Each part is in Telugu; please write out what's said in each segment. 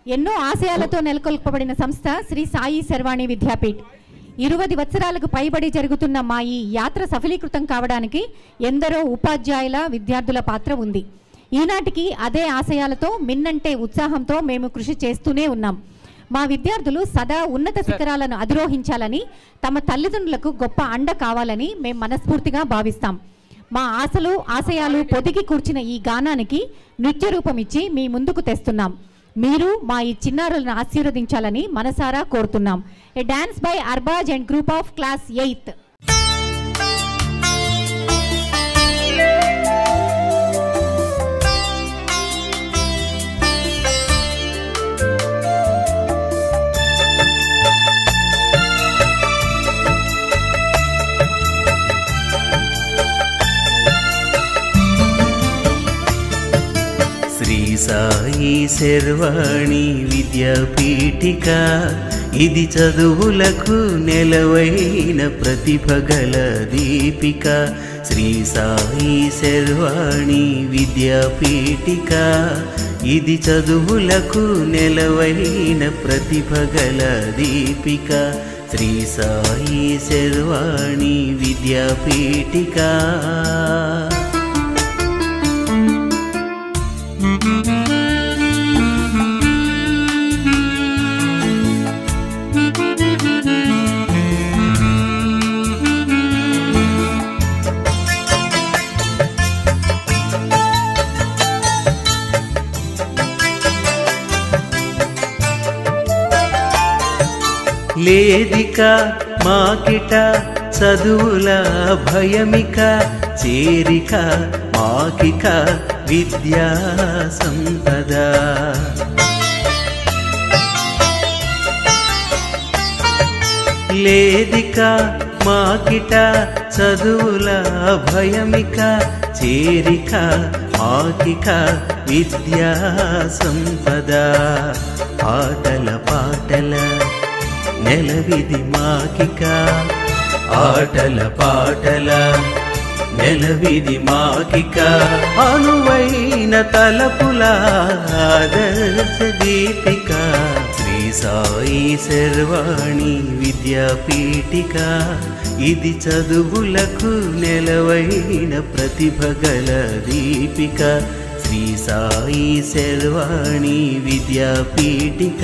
ఎన్నో ఆశయాలతో నెలకొల్పబడిన సంస్థ శ్రీ సాయి శర్వాణి విద్యాపీఠ్ ఇరువది వత్సరాలకు పైబడి జరుగుతున్న మా ఈ యాత్ర సఫలీకృతం కావడానికి ఎందరో ఉపాధ్యాయుల విద్యార్థుల పాత్ర ఉంది ఈనాటికి అదే ఆశయాలతో మిన్నంటే ఉత్సాహంతో మేము కృషి చేస్తూనే ఉన్నాం మా విద్యార్థులు సదా ఉన్నత శిఖరాలను అధిరోహించాలని తమ తల్లిదండ్రులకు గొప్ప అండ కావాలని మేము మనస్ఫూర్తిగా భావిస్తాం మా ఆశలు ఆశయాలు పొదిగి కూర్చిన ఈ గానానికి నృత్య రూపమిచ్చి మీ ముందుకు తెస్తున్నాం మీరు మా ఈ చిన్నారులను ఆశీర్వదించాలని మనసారా కోరుతున్నాం a dance by Arbaz and group of class eighth Sri Sai Sharvani Vidyapeethika ఇది చదువులకు నెలవైన ప్రతిభ గల దీపిక శ్రీ సాయి శర్వాణి విద్యాపీఠిక ఇది చదువులకు నెలవైన ప్రతిభ గల దీపిక శ్రీ సాయి శర్వాణి విద్యాపీఠిక లేదిక మాకిట చదువుల భయమిక చేరిక మాకిక విద్యా సంపద లేదిక మాకిట చదువుల భయమిక చేరిక మాకిక విద్యా సంపద ఆటల పాటల నెలవిది మాకిక ఆటల పాటల నెలవిది మాకిక అనువైన తలపుల ఆదర్శ దీపిక శ్రీ సాయి శర్వాణి విద్యాపీఠిక ఇది చదువులకు నెలవైన ప్రతిభ గల దీపిక శ్రీ సాయి శర్వాణి విద్యాపీఠిక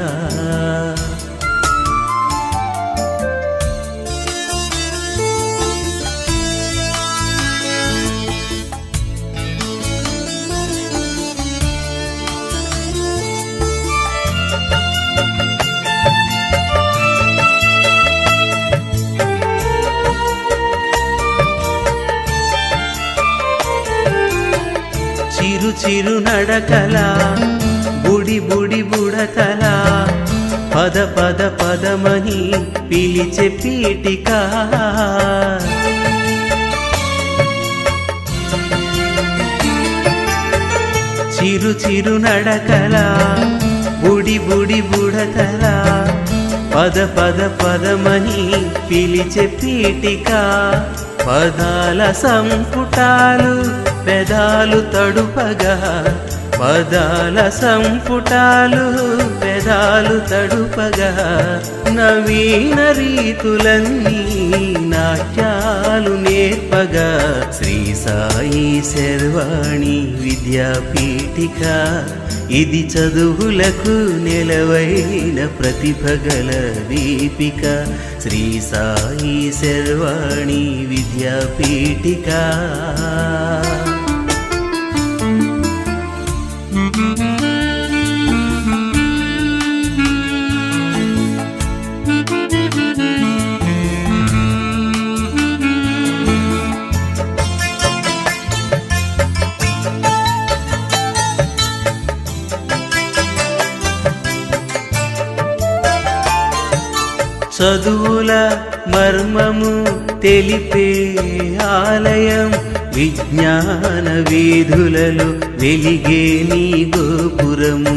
చిరు చిరు నడకల బుడి బుడి బుడతల పద పద పదమని పిలిచే పీటిక చిరు చిరు నడకల బుడి బుడి బుడతల పద పద పదమని పిలిచే పీటిక పదాల సంపుటాలు పెదాలు తడుపగా పదాల సంపుటాలు పెదాలు తడుపగా నవీన రీతులన్నీ నాట్యాలు నేర్పగా శ్రీ సాయి శర్వాణి విద్యాపీఠిక ఇది చదువులకు నెలవైన ప్రతిభ గల దీపిక శ్రీ సాయి శర్వాణి విద్యాపీఠిక చదువుల మర్మము తెలిపే ఆలయం విజ్ఞాన వీధులలో వెలిగే నీ గోపురము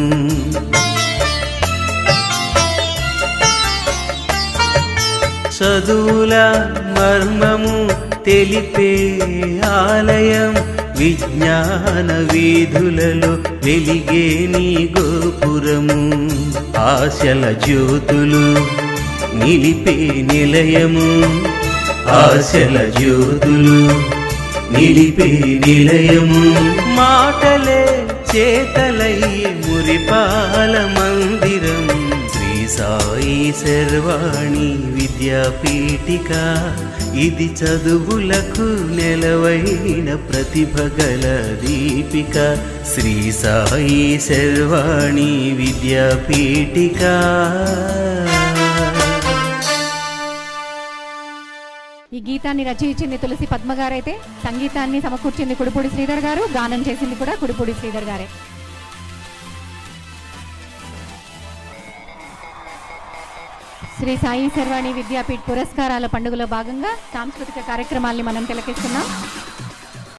చదువుల మర్మము తెలిపే ఆలయం విజ్ఞాన వీధులలో వెలిగే నీ గోపురము ఆశల జ్యోతులు నిలిపే నిలయము ఆశల జ్యోతులు నిలిపే నిలయము మాటలే చేతలయ్యే మురిపాల మందిరం శ్రీ సాయి శర్వాణి విద్యాపీఠిక ఇది చదువులకు నెలవైన ప్రతిభ గల దీపిక శ్రీ సాయి శర్వాణి విద్యాపీఠిక ఈ గీతాన్ని రచించింది తులసి పద్మ గారైతే సంగీతాన్ని సమకూర్చింది కుడిపూడి శ్రీధర్ గారు గానం చేసింది కూడా కుడిపూడి శ్రీధర్ గారే శ్రీ సాయి శర్వాణి విద్యాపీఠ్ పురస్కారాల పండుగలో భాగంగా సాంస్కృతిక కార్యక్రమాల్ని మనం తిలకిస్తున్నాం